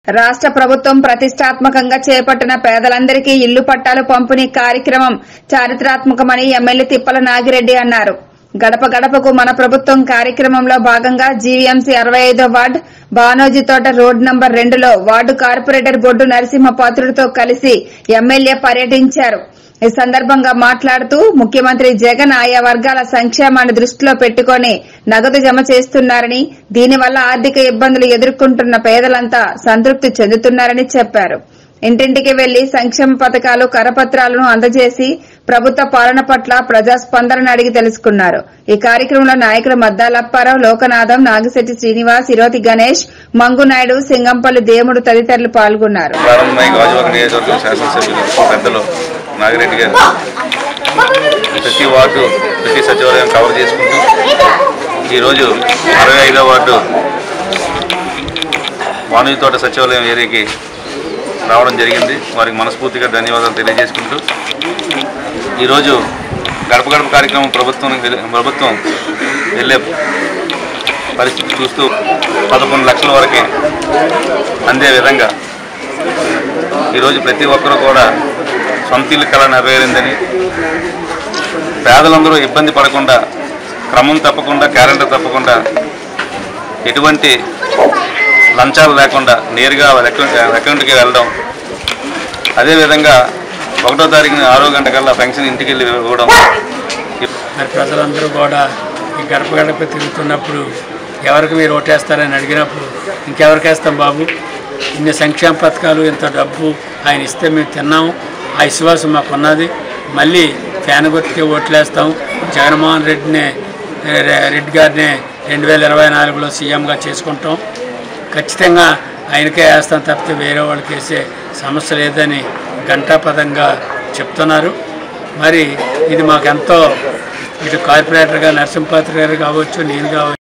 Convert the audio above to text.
రాష్ట్ర ప్రభుత్వం ప్రతిష్టాత్మకంగా చేపట్టిన పేదలందరికీ ఇల్లు పట్టాలు పంపిణీ కార్యక్రమం చారిత్రాత్మకమని ఎమ్మెల్యే తిప్పల నాగిరెడ్డి అన్నారు గడప గడపకు మన ప్రభుత్వం కార్యక్రమంలో భాగంగా జీవీఎంసీ అరవై ఐదో ward Banoji Thota road number రెండులో వార్డు కార్పొరేటర్ బొడ్డు నరసింహపాత్రుడితో కలిసి ఎమ్మెల్యే పర్యటించారు ఈ సందర్భంగా మాట్లాడుతూ ముఖ్యమంత్రి జగన్ ఆయా వర్గాల సంక్షేమాన్ని దృష్టిలో పెట్టుకొని నగదు జమ చేస్తున్నారని దీనివల్ల ఆర్థిక ఇబ్బందులు ఎదుర్కొంటున్న పేదలంతా సంతృప్తి చెందుతున్నారని చెప్పారు ఇంటింటికి వెళ్లి సంక్షేమ పథకాలు కరపత్రాలను అందజేసి ప్రభుత్వ పాలన పట్ల ప్రజాస్పందనను అడిగి తెలుసుకున్నారు ఈ కార్యక్రమంలో నాయకులు మద్దాలప్పారావు లోకనాథం నాగిశెట్టి శ్రీనివాస్ ఇరోతి గణేష్ మంగునాయుడు సింగంపల్లి దేముడు తదితరులు పాల్గొన్నారు ప్రారంభమై గాజువాక నియోజకవర్గం శాసనసభ్యులు పెద్దలు నాగిరెడ్డి గారు ప్రతి వార్డు ప్రతి సచివాలయం కవర్ చేసుకుంటూ ఈరోజు అరవై ఐదో వార్డు వాణి తోట సచివాలయం ఏరియాకి రావడం జరిగింది వారికి మనస్ఫూర్తిగా ధన్యవాదాలు తెలియజేసుకుంటూ ఈరోజు గడప గడప కార్యక్రమం ప్రభుత్వం ప్రభుత్వం వెళ్ళే పరిస్థితి చూస్తూ పదకొండు లక్షల వరకు అందే విధంగా ఈరోజు ప్రతి ఒక్కరూ కూడా సొంత ఇల్లు కళ నెరవేరిందని పేదలందరూ ఇబ్బంది పడకుండా క్రమం తప్పకుండా క్యాలెండర్ తప్పకుండా ఎటువంటి లంచాలు లేకుండా నేరుగా వాళ్ళ అకౌంట్ అకౌంట్కి వెళ్ళడం అదేవిధంగా ఒకటో తారీఖున ఆరో గంట కల్లా పెన్షన్ ఇంటికి వెళ్ళి ఇవ్వడం మరి ప్రజలందరూ కూడా ఈ గడప గడప తిరుగుతున్నప్పుడు ఎవరికి మీరు ఓటేస్తారని అడిగినప్పుడు ఇంకెవరికి వేస్తాం బాబు ఇన్ని సంక్షేమ పథకాలు ఇంత డబ్బు ఆయన ఇస్తే మేము తిన్నాము ఆ విశ్వాసం మాకు ఉన్నది మళ్ళీ ఫ్యాన్ గుర్తుకే ఓట్లేస్తాం జగన్మోహన్ రెడ్డిని రె- రెడ్డి గారిని రెండు వేల ఇరవై నాలుగులో సీఎంగా చేసుకుంటాం ఖచ్చితంగా ఆయనకే వేస్తాం తప్పితే వేరే వాళ్ళకి వేసే సమస్య లేదని ఘంటాపదంగా చెప్తున్నారు మరి ఇది మాకెంతో ఇటు కార్పొరేటర్గా నరసింహాత్రి గారు కావచ్చు నేను కావచ్చు